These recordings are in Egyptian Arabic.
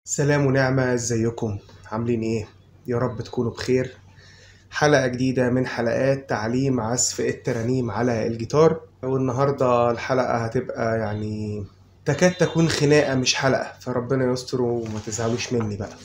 سلام ونعمة ازيكم عاملين ايه يا رب تكونوا بخير حلقة جديدة من حلقات تعليم عزف الترانيم على الجيتار والنهاردة الحلقة هتبقى يعني تكاد تكون خناقة مش حلقة فربنا يستر وما تزعلوش مني بقى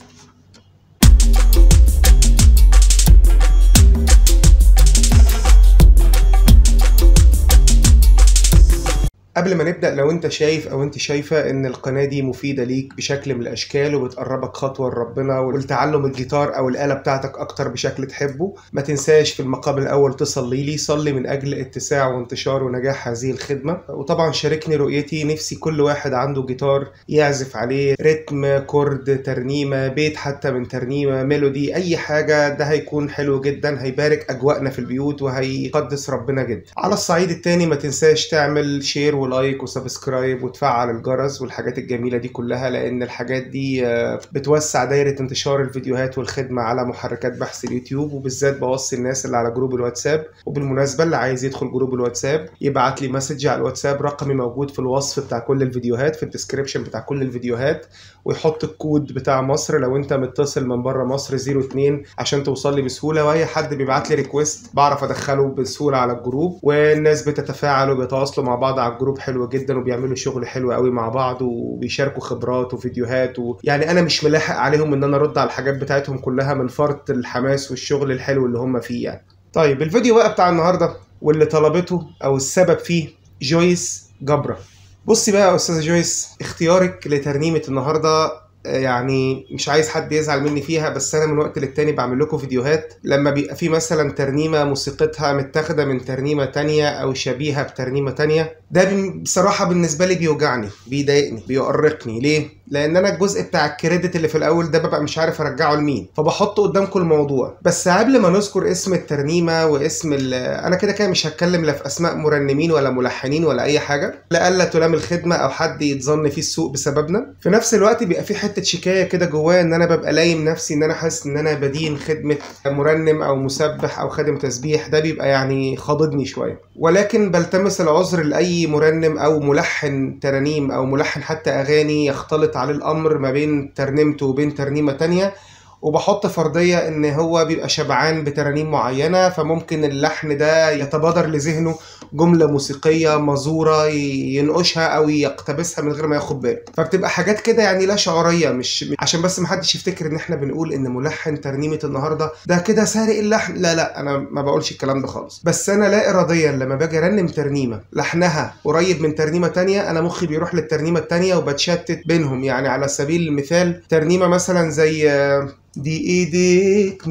قبل ما نبدأ لو انت شايف او انت شايفة ان القناة دي مفيدة ليك بشكل من الاشكال وبتقربك خطوة لربنا ولتعلم الجيتار او الآلة بتاعتك اكتر بشكل تحبه ما تنساش في المقام الاول تصلي لي صلي من اجل اتساع وانتشار ونجاح هذه الخدمة وطبعا شاركني رؤيتي نفسي كل واحد عنده جيتار يعزف عليه رتم كورد ترنيمة بيت حتى من ترنيمة ميلودي اي حاجة ده هيكون حلو جدا هيبارك اجواءنا في البيوت وهيقدس ربنا جدا على الصعيد التاني ما تنساش تعمل شير ولايك وسبسكرايب وتفعل الجرس والحاجات الجميله دي كلها لان الحاجات دي آه، بتوسع دايره انتشار الفيديوهات والخدمه على محركات بحث اليوتيوب وبالذات بوصي الناس اللي على جروب الواتساب وبالمناسبه اللي عايز يدخل جروب الواتساب يبعت لي مسج على الواتساب رقمي موجود في الوصف بتاع كل الفيديوهات في الديسكريبشن بتاع كل الفيديوهات ويحط الكود بتاع مصر لو انت متصل من بره مصر 02 عشان توصل لي بسهوله واي حد بيبعت لي ريكويست بعرف ادخله بسهوله على الجروب والناس بتتفاعل وبيتواصلوا مع بعض على الجروب حلو جدا وبيعملوا شغل حلو قوي مع بعض وبيشاركوا خبرات وفيديوهات و... يعني انا مش ملاحق عليهم ان انا ارد على الحاجات بتاعتهم كلها من فرط الحماس والشغل الحلو اللي هم فيه يعني طيب الفيديو بقى بتاع النهارده واللي طلبته او السبب فيه جويس جبرة بصي بقى يا استاذه جويس اختيارك لترنيمه النهارده آه، يعني مش عايز حد يزعل مني فيها بس انا من وقت للتاني بعمل لكم فيديوهات لما بيبقى في مثلا ترنيمه موسيقتها متاخده من ترنيمه تانية او شبيهه بترنيمه تانية ده بن- بصراحه بالنسبه لي بيوجعني بيضايقني بيؤرقني ليه لان انا الجزء بتاع الكريدت اللي في الاول ده ببقى مش عارف ارجعه لمين فبحط قدامكم الموضوع بس قبل ما نذكر اسم الترنيمه واسم ال- انا كده كده مش هتكلم لا في اسماء مرنمين ولا ملحنين ولا اي حاجه لألا تلام الخدمه او حد يتظن فيه السوء بسببنا في نفس الوقت بيبقى في حته شكايه كده جوايا ان انا ببقى لايم نفسي ان انا حاسس ان انا بدين خدمه مرنم او مسبح او خادم تسبيح ده بيبقى يعني خاضدني شويه ولكن بلتمس العذر لاي مرنم او ملحن ترانيم او ملحن حتى اغاني يختلط عليه الامر ما بين ترنيمته وبين ترنيمه تانية وبحط فرضية ان هو بيبقى شبعان بترانيم معينة فممكن اللحن ده يتبادر لذهنه جملة موسيقية مزورة ي- ينقشها او يقتبسها من غير ما ياخد باله فبتبقى حاجات كده يعني لا شعورية مش مش- عشان بس محدش يفتكر ان احنا بنقول ان ملحن ترنيمة النهاردة ده كده سارق اللحن لا لا انا ما بقولش الكلام ده خالص بس انا لا اراديا لما باجي ارنم ترنيمة لحنها قريب من ترنيمة تانية انا مخي بيروح للترنيمة التانية وبتشتت بينهم يعني على سبيل المثال ترنيمة مثلا زي آه، دي ايديك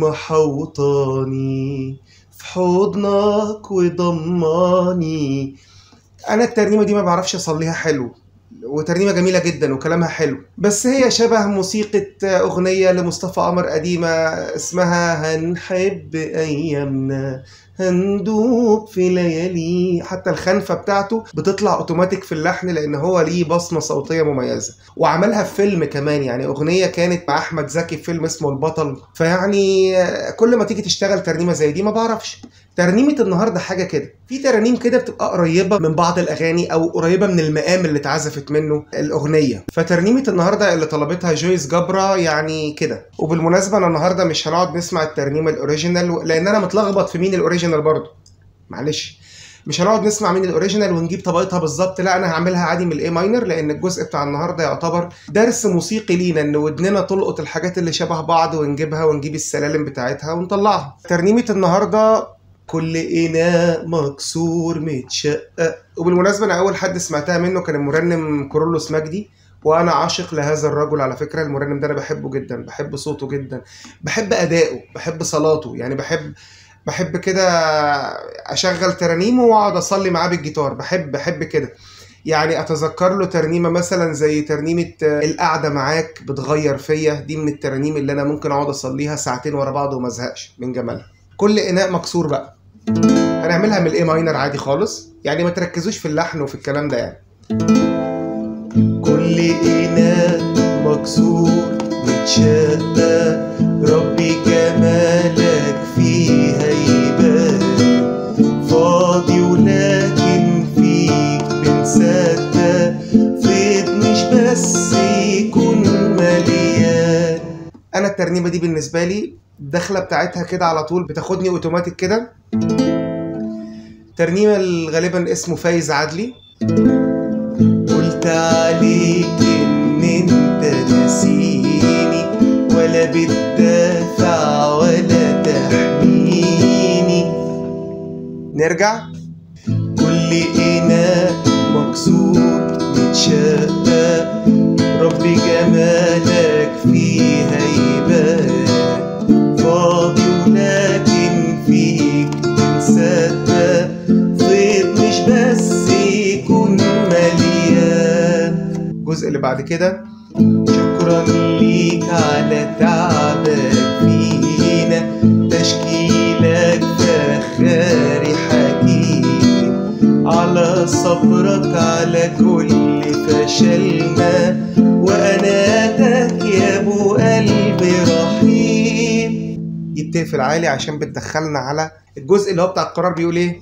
محوطاني في حضنك وضماني انا الترنيمه دي ما بعرفش اصليها حلو وترنيمه جميله جدا وكلامها حلو بس هي شبه موسيقى اغنيه لمصطفى قمر قديمه اسمها هنحب ايامنا هندوب في ليالي حتى الخنفه بتاعته بتطلع اوتوماتيك في اللحن لان هو ليه بصمه صوتيه مميزه وعملها في فيلم كمان يعني اغنيه كانت مع احمد زكي في فيلم اسمه البطل فيعني آه، كل ما تيجي تشتغل ترنيمه زي دي ما بعرفش ترنيمه النهارده حاجه كده في ترانيم كده بتبقى قريبه من بعض الاغاني او قريبه من المقام اللي اتعزفت منه الاغنيه فترنيمه النهارده اللي طلبتها جويس جبرة يعني كده وبالمناسبه انا النهارده مش هنقعد نسمع الترنيمه الاوريجينال لان انا متلخبط في مين الاوريجينال برضه معلش مش هنقعد نسمع مين الاوريجينال ونجيب طبقتها بالظبط لا انا هعملها عادي من الاي ماينر لان الجزء بتاع النهارده يعتبر درس موسيقي لينا ان ودننا تلقط الحاجات اللي شبه بعض ونجيبها ونجيب السلالم بتاعتها ونطلعها ترنيمه النهارده كل اناء مكسور متشقق وبالمناسبه انا اول حد سمعتها منه كان المرنم كورولوس مجدي وانا عاشق لهذا الرجل على فكره المرنم ده انا بحبه جدا بحب صوته جدا بحب ادائه بحب صلاته يعني بحب بحب كده اشغل ترانيمه واقعد اصلي معاه بالجيتار بحب بحب كده يعني اتذكر له ترنيمه مثلا زي ترنيمه آه، القعده معاك بتغير فيا دي من الترانيم اللي انا ممكن اقعد اصليها ساعتين ورا بعض وما ازهقش من جمالها كل اناء مكسور بقى هنعملها من الاي ماينر عادي خالص يعني ما تركزوش في اللحن وفي الكلام ده يعني كل اناء مكسور متشقق ربي جمالك فيها يبان فاضي ولكن فيك بنصدق فيض مش بس يكون مليان انا الترنيمه دي بالنسبه لي الدخله بتاعتها كده على طول بتاخدني اوتوماتيك كده ترنيمه غالبا اسمه فايز عدلي قلت عليك ان انت نسيني ولا بتدافع ولا تحميني نرجع كل إناء مكسور متشقق رب جمالك فيها يبان فاضي ولكن فيك تنصدق فيض مش بس يكون مليان الجزء اللي بعد كده شكرا ليك على تعبك فينا تشكيلك فخاري حكيم على صبرك على كل فشلنا وأناتك يا أبو قلب رحيم دي بتقفل عالي عشان بتدخلنا على الجزء اللي هو بتاع القرار بيقول ايه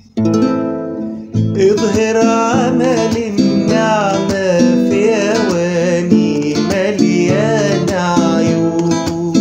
اظهر عمل النعمة في أواني مليانة عيوب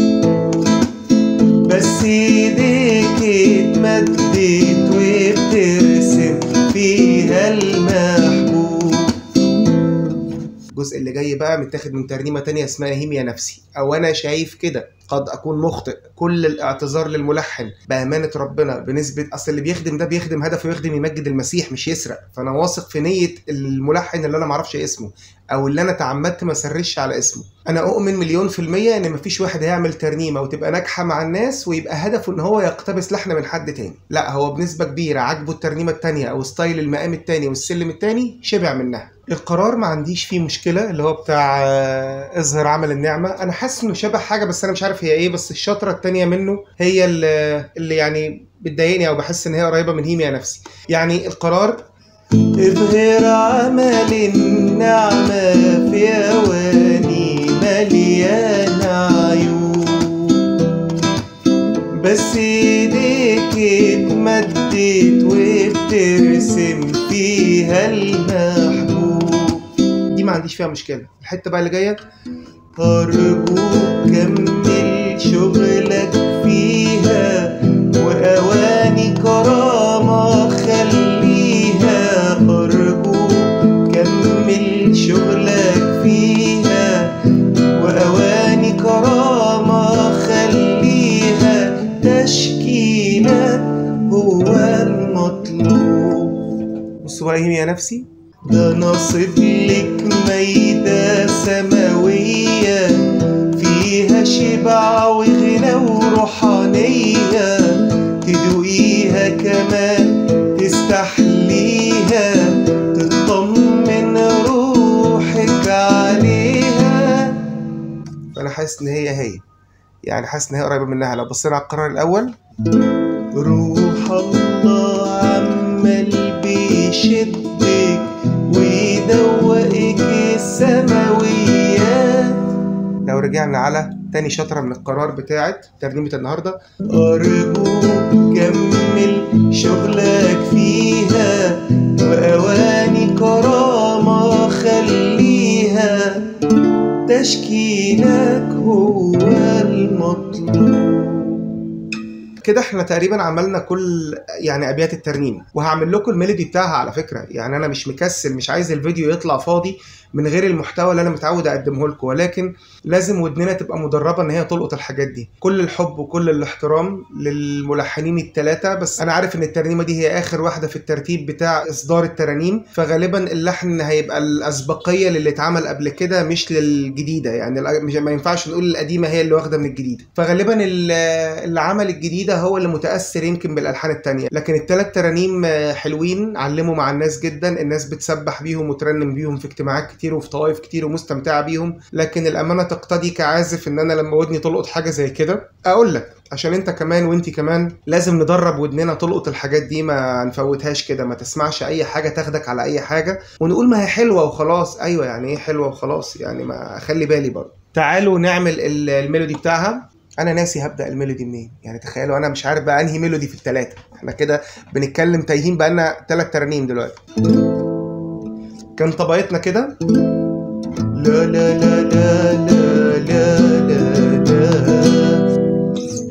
بس ايديك اتمدت وبترسم فيها المحبوب الجزء اللي جاي بقى متاخد من ترنيمة تانية اسمها هيم يا نفسي أو أنا شايف كده قد أكون مخطئ كل الاعتذار للملحن بأمانة ربنا بنسبة أصل اللي بيخدم ده بيخدم هدفه يخدم يمجد المسيح مش يسرق فأنا واثق في نية الملحن اللي أنا معرفش اسمه أو اللي أنا تعمدت ما سرش على اسمه أنا أؤمن مليون في المية إن مفيش واحد هيعمل ترنيمة وتبقى ناجحة مع الناس ويبقى هدفه إن هو يقتبس لحن من حد تاني لا هو بنسبة كبيرة عاجبه الترنيمة التانية أو ستايل المقام التاني والسلم التاني شبع منها القرار ما عنديش فيه مشكلة اللي هو بتاع آه، اظهر عمل النعمة أنا حاسس إنه شبه حاجة بس أنا مش عارف هي إيه بس الشطرة التانية منه هي اللي, اللي يعني بتضايقني أو بحس إن هي قريبة من هيمي نفسي يعني القرار اظهر عمل النعمة في أواني مليانة عيوب بس ايديك اتمدت وبترسم فيها المحبوب دي ما عنديش فيها مشكلة الحتة بقى اللي جاية أرجوك كمل شغلك فيها وأواني كرامة خليها أرجوك كمل شغلك فيها وأواني كرامة خليها تشكيلك هو المطلوب بصوا بقى يا نفسي ده نصيب لك ميدة سماوية فيها شبع وغنى وروحانية تدوقيها كمان تستحليها تطمن روحك عليها فأنا حاسس إن هي هي يعني حاسس إن هي قريبة منها لو بصينا على القرار الأول روح الله عمال بيشدك ويدوقك السماويات لو رجعنا على تاني شطرة من القرار بتاعت ترنيمة النهاردة أرجوك كمل شغلك فيها وأواني كرامة خليها تشكيلك هو المطلوب كده احنا تقريبا عملنا كل يعني ابيات الترنيمه وهعمل لكم الميلودي بتاعها على فكره يعني انا مش مكسل مش عايز الفيديو يطلع فاضي من غير المحتوى اللي انا متعود اقدمه لكم ولكن لازم ودننا تبقى مدربه ان هي تلقط الحاجات دي كل الحب وكل الاحترام للملحنين الثلاثه بس انا عارف ان الترنيمه دي هي اخر واحده في الترتيب بتاع اصدار الترانيم فغالبا اللحن هيبقى الاسبقيه للي اتعمل قبل كده مش للجديده يعني مش ما ينفعش نقول القديمه هي اللي واخده من الجديده فغالبا اللي عمل الجديده هو اللي متاثر يمكن بالالحان التانية لكن الثلاث ترانيم حلوين علموا مع الناس جدا الناس بتسبح بيهم وترنم بيهم في اجتماعات كتير وفي طوائف كتير ومستمتعه بيهم لكن الامانه تقتضي كعازف ان انا لما ودني تلقط حاجه زي كده اقول لك عشان انت كمان وانت كمان لازم ندرب ودننا تلقط الحاجات دي ما نفوتهاش كده ما تسمعش اي حاجه تاخدك على اي حاجه ونقول ما هي حلوه وخلاص ايوه يعني ايه حلوه وخلاص يعني ما اخلي بالي برضه تعالوا نعمل الميلودي بتاعها انا ناسي هبدا الميلودي منين يعني تخيلوا انا مش عارف بقى انهي ميلودي في الثلاثه احنا كده بنتكلم تايهين بقى لنا ثلاث ترانيم دلوقتي كان طبيعتنا كده لا لا لا لا لا لا لا لا